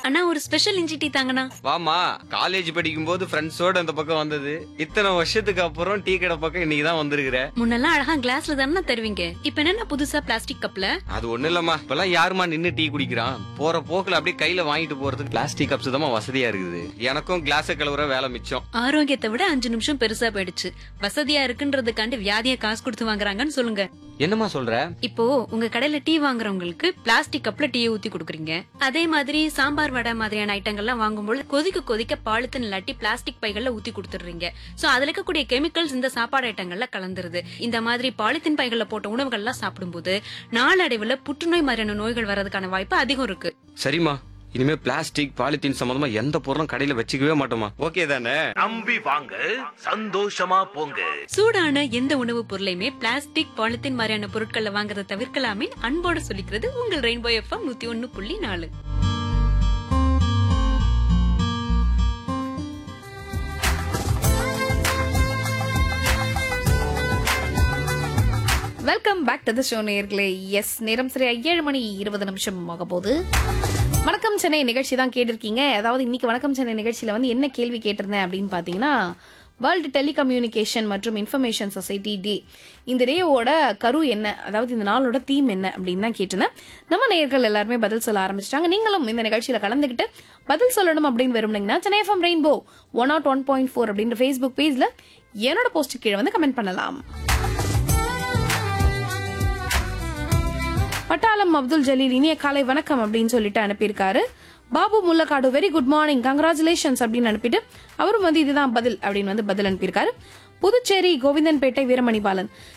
அண்ணா ஒரு ஸ்பெஷல் இஞ்சி டீ தாங்கண்ணா வாமா காலேஜ் படிக்கும் போது ஃப்ரெண்ட்ஸோட அந்த பக்கம் வந்தது இத்தனை வருஷத்துக்கு அப்புறம் டீ கடை பக்கம் இன்னைக்கு தான் வந்திருக்கிற முன்னெல்லாம் அழகா கிளாஸ்ல தானே தருவீங்க இப்ப என்ன புதுசா பிளாஸ்டிக் கப்ல அது ஒண்ணு இல்லம்மா இப்பெல்லாம் யாருமா நின்னு டீ குடிக்கிறான் போற போக்குல அப்படியே கையில வாங்கிட்டு போறதுக்கு பிளாஸ்டிக் கப்ஸ் தான் வசதியா இருக்குது எனக்கும் கிளாஸ் கழுவுற வேலை மிச்சம் ஆரோக்கியத்தை விட அஞ்சு நிமிஷம் பெருசா போயிடுச்சு வசதியா இருக்குன்றதுக்காண்டி வியாதிய காசு கொடுத்து வாங்குறாங்கன்னு சொல்லுங்க என்னம்மா சொல்ற இப்போ உங்க கடையில டீ வாங்குறவங்களுக்கு பிளாஸ்டிக் கப்ல டீ ஊத்தி கொடுக்குறீங்க அதே மாதிரி சாம்பார் வடை மாதிரியான ஐட்டங்கள்லாம் வாங்கும்போது கொதிக்க கொதிக்க பாலித்தீன் இல்லாட்டி பிளாஸ்டிக் பைகள்ல ஊத்தி கொடுத்துடுறீங்க சோ அதுல இருக்கக்கூடிய கெமிக்கல்ஸ் இந்த சாப்பாடு ஐட்டங்கள்ல கலந்துருது இந்த மாதிரி பாலித்தீன் பைகள்ல போட்ட உணவுகள்லாம் சாப்பிடும்போது நாளடைவுல புற்றுநோய் மாதிரியான நோய்கள் வர்றதுக்கான வாய்ப்பு அதிகம் இருக்கு சரிம்மா இனிமே பிளாஸ்டிக் பாலித்தீன் சம்பந்தமா எந்த பொருளும் கடையில வச்சுக்கவே மாட்டோமா ஓகே தானே நம்பி வாங்க சந்தோஷமா போங்க சூடான எந்த உணவுப் பொருளையுமே பிளாஸ்டிக் பாலித்தீன் மாதிரியான பொருட்களை வாங்குறதை தவிர்க்கலாமே அன்போட சொல்லிக்கிறது உங்கள் ரெயின்போ எஃப்எம் நூத்தி ஒன்னு புள்ளி நாலு welcome back to the show நேர்களே எஸ் நேரம் சரியா ஏழு மணி இருபது நிமிஷம் ஆக போகுது வணக்கம் சென்னை நிகழ்ச்சி தான் கேட்டிருக்கீங்க அதாவது இன்னைக்கு வணக்கம் சென்னை நிகழ்ச்சியில வந்து என்ன கேள்வி கேட்டிருந்தேன் அப்படின்னு பார்த்தீங்கன்னா வேர்ல்டு டெலிகம்யூனிகேஷன் மற்றும் இன்ஃபர்மேஷன் சொசைட்டி டே இந்த டேவோட கரு என்ன அதாவது இந்த நாளோட தீம் என்ன அப்படின்னு தான் கேட்டிருந்தேன் நம்ம நேயர்கள் எல்லாருமே பதில் சொல்ல ஆரம்பிச்சிட்டாங்க நீங்களும் இந்த நிகழ்ச்சியில கலந்துக்கிட்டு பதில் சொல்லணும் அப்படின்னு விரும்புனீங்கன்னா Chennai FM rainbow one naught one point four அப்படின்ற ஃபேஸ்புக் பேஜ்ல என்னோட போஸ்ட் கீழே வந்து கமெண்ட் பண்ணலாம் பட்டாளம் அப்துல் ஜலீல் இனிய காலை வணக்கம் அப்படின்னு சொல்லிட்டு அனுப்பியிருக்காரு Babu Mullakkadu very good morning congratulations அப்படின்னு அனுப்பிட்டு அவரும் வந்து இதுதான் பதில் அப்படின்னு வந்து பதில் அனுப்பியிருக்காரு புதுச்சேரி கோவிந்தன்பேட்டை வீரமணி பாலன்